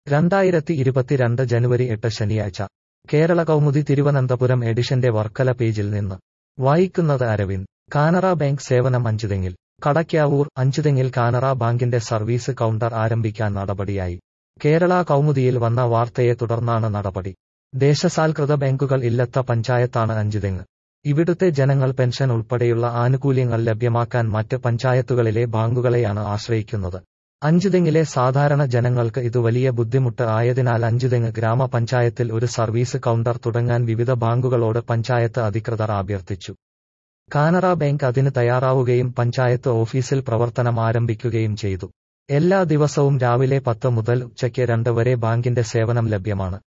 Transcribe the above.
രണ്ടായിരത്തി ഇരുപത്തിരണ്ട് ജനുവരി എട്ട് ശനിയാഴ്ച കേരള കൗമുദി തിരുവനന്തപുരം എഡിഷന്റെ വർക്കല പേജിൽ നിന്ന് വായിക്കുന്നത് അരവിന്ദ് കാനറ ബാങ്ക് സേവനം അഞ്ചുതെങ്ങിൽ കടയ്ക്കാവൂർ അഞ്ചുതെങ്ങിൽ കാനറ ബാങ്കിന്റെ സർവീസ് കൗണ്ടർ ആരംഭിക്കാൻ നടപടിയായി കേരള കൗമുദിയിൽ വന്ന വാർത്തയെ തുടർന്നാണ് നടപടി ദേശസാൽകൃത ബാങ്കുകൾ ഇല്ലത്ത പഞ്ചായത്താണ് അഞ്ചുതെങ്ങ് ഇവിടുത്തെ ജനങ്ങൾ പെൻഷൻ ഉൾപ്പെടെയുള്ള ആനുകൂല്യങ്ങൾ ലഭ്യമാക്കാൻ മറ്റ് പഞ്ചായത്തുകളിലെ ബാങ്കുകളെയാണ് ആശ്രയിക്കുന്നത് അഞ്ചുതെങ്ങിലെ സാധാരണ ജനങ്ങൾക്ക് ഇത് വലിയ ബുദ്ധിമുട്ട് ആയതിനാൽ അഞ്ചുതെങ്ങ് ഗ്രാമപഞ്ചായത്തിൽ ഒരു സർവീസ് കൗണ്ടർ തുടങ്ങാൻ വിവിധ ബാങ്കുകളോട് പഞ്ചായത്ത് അധികൃതർ അഭ്യർത്ഥിച്ചു കാനറ ബാങ്ക് അതിന് തയ്യാറാവുകയും പഞ്ചായത്ത് ഓഫീസിൽ പ്രവർത്തനം ആരംഭിക്കുകയും ചെയ്തു എല്ലാ ദിവസവും രാവിലെ പത്ത് മുതൽ ഉച്ചയ്ക്ക് രണ്ട് വരെ ബാങ്കിന്റെ സേവനം ലഭ്യമാണ്